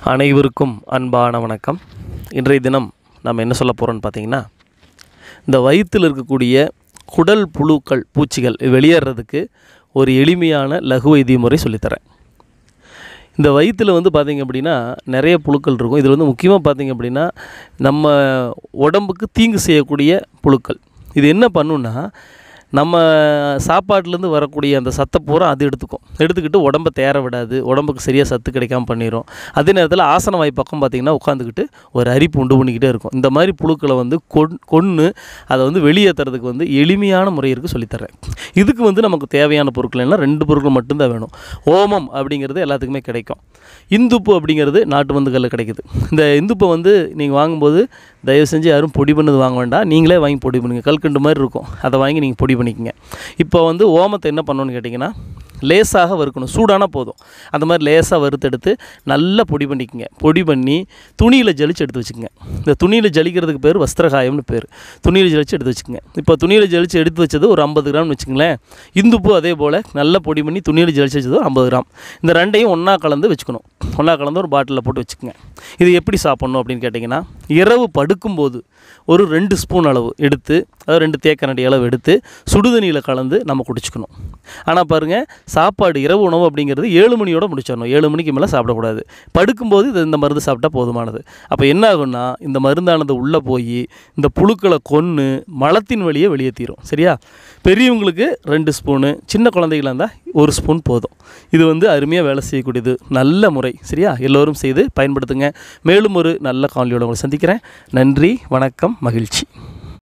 அனைவருக்கும் அன்பான வணக்கம் இன்றைய தினம் நம்ம என்ன சொல்ல போகிறோம்னு பார்த்தீங்கன்னா இந்த வயிற்றில் இருக்கக்கூடிய குடல் புழுக்கள் பூச்சிகள் வெளியேறதுக்கு ஒரு எளிமையான லகு வைத்திய முறை சொல்லித்தரேன் இந்த வயிற்றில் வந்து பார்த்திங்க அப்படின்னா நிறைய புழுக்கள் இருக்கும் இதில் வந்து முக்கியமாக பார்த்திங்க அப்படின்னா நம்ம உடம்புக்கு தீங்கு செய்யக்கூடிய புழுக்கள் இது என்ன பண்ணுன்னா நம்ம சாப்பாட்டிலேருந்து வரக்கூடிய அந்த சத்தை பூரா அது எடுத்துக்கும் எடுத்துக்கிட்டு உடம்பை தேர விடாது உடம்புக்கு சரியாக சத்து கிடைக்காம பண்ணிடும் அதே நேரத்தில் ஆசன வாய் பக்கம் பார்த்திங்கன்னா உட்காந்துக்கிட்டு ஒரு அரிப்பு உண்டு பண்ணிக்கிட்டே இருக்கும் இந்த மாதிரி புழுக்களை வந்து கொன் கொன்று அதை வந்து வெளியேற்றுறதுக்கு வந்து எளிமையான முறை இருக்குது சொல்லித்தரேன் இதுக்கு வந்து நமக்கு தேவையான பொருட்கள் எல்லாம் ரெண்டு பொருட்கள் மட்டும்தான் வேணும் ஓமம் அப்படிங்கிறது எல்லாத்துக்குமே கிடைக்கும் இந்துப்பு அப்படிங்கிறது நாட்டு மருந்துகளில் கிடைக்குது இந்த இந்துப்பை வந்து நீங்கள் வாங்கும்போது தயவு செஞ்சு யாரும் பொடி பண்ணது வாங்க வேண்டாம் நீங்களே வாங்கி பொடி பண்ணுங்க கல்கண்டு மாதிரி இருக்கும் அதை வாங்கி நீங்கள் பொடி பண்ணிக்கங்க இப்போ வந்து ஓமத்தை என்ன பண்ணணும்னு கேட்டிங்கன்னா லேசாக வறுக்கணும் சூடானா போதும் அந்த மாதிரி லேசாக வறுத்தெடுத்து நல்லா பொடி பண்ணிக்கங்க பொடி பண்ணி துணியில் ஜலிச்சு எடுத்து வச்சுக்கோங்க இந்த துணியில் ஜலிக்கிறதுக்கு பேர் வஸ்திரகாயம்னு பேர் துணியில் ஜலிச்சு எடுத்து வச்சுக்கோங்க இப்போ துணியில் ஜலிச்சு எடுத்து வச்சது ஒரு ஐம்பது கிராம்னு வச்சுங்களேன் இந்துப்பு அதே போல் நல்லா பொடி பண்ணி துணியில் ஜலிச்சு வச்சது ஐம்பது கிராம் இந்த ரெண்டையும் ஒன்றா கலந்து வச்சுக்கணும் ஒன்றா கலந்து ஒரு பாட்டிலில் போட்டு வச்சுக்கோங்க இது எப்படி சாப்பிட்ணும் அப்படின்னு கேட்டிங்கன்னா இரவு படுக்கும்போது ஒரு ரெண்டு ஸ்பூன் அளவு எடுத்து அதாவது ரெண்டு தேக்கரண்டி அளவு எடுத்து சுடுதண்ணியில் கலந்து நம்ம குடிச்சுக்கணும் ஆனால் பாருங்கள் சாப்பாடு இரவு உணவு அப்படிங்கிறது ஏழு மணியோட முடிச்சிடணும் ஏழு மணிக்கு மேலே சாப்பிடக்கூடாது படுக்கும்போது இது இந்த மருந்து சாப்பிட்டா போதுமானது அப்போ என்ன ஆகும்னா இந்த மருந்தானது உள்ளே போய் இந்த புழுக்களை கொன்று மலத்தின் வழியே வெளியேற்றிடும் சரியா பெரியவங்களுக்கு ரெண்டு ஸ்பூனு சின்ன குழந்தைகளாக இருந்தால் ஒரு ஸ்பூன் போதும் இது வந்து அருமையாக வேலை செய்யக்கூடியது நல்ல முறை சரியா எல்லோரும் செய்து பயன்படுத்துங்க மேலும் ஒரு நல்ல காணொலியோட உங்களை சந்திக்கிறேன் நன்றி வணக்கம் மகிழ்ச்சி